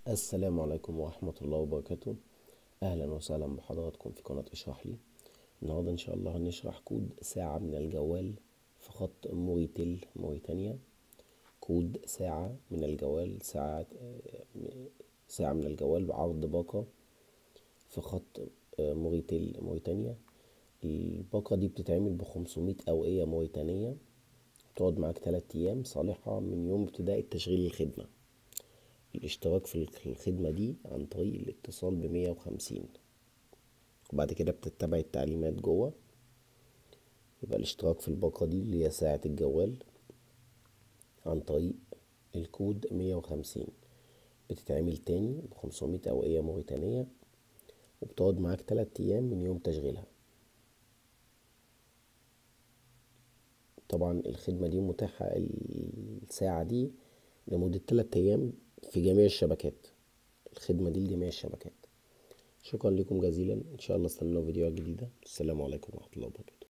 السلام عليكم ورحمة الله وبركاته أهلا وسهلا بحضراتكم في قناة اشرح لي النهاردة إن شاء الله هنشرح كود ساعة من الجوال في خط موريتيل موريتانيا كود ساعة من الجوال ساعة ساعة من الجوال بعرض باقة في خط موريتيل موريتانيا الباقة دي بتتعمل بخمسمية أوقية موريتانية بتقعد معاك تلات أيام صالحة من يوم ابتداء تشغيل الخدمة الاشتراك في الخدمة دي عن طريق الاتصال بمية وخمسين وبعد كده بتتبع التعليمات جوه يبقى الاشتراك في الباقة دي اللي هي ساعة الجوال عن طريق الكود مية وخمسين بتتعمل تاني بخمسمية أوقية موريتانية وبتقعد معاك تلات أيام من يوم تشغيلها طبعا الخدمة دي متاحة الساعة دي لمدة تلات أيام في جميع الشبكات الخدمة دي لجميع الشبكات شكرا لكم جزيلا ان شاء الله استنونا فيديوهات جديدة السلام عليكم ورحمة الله وبركاته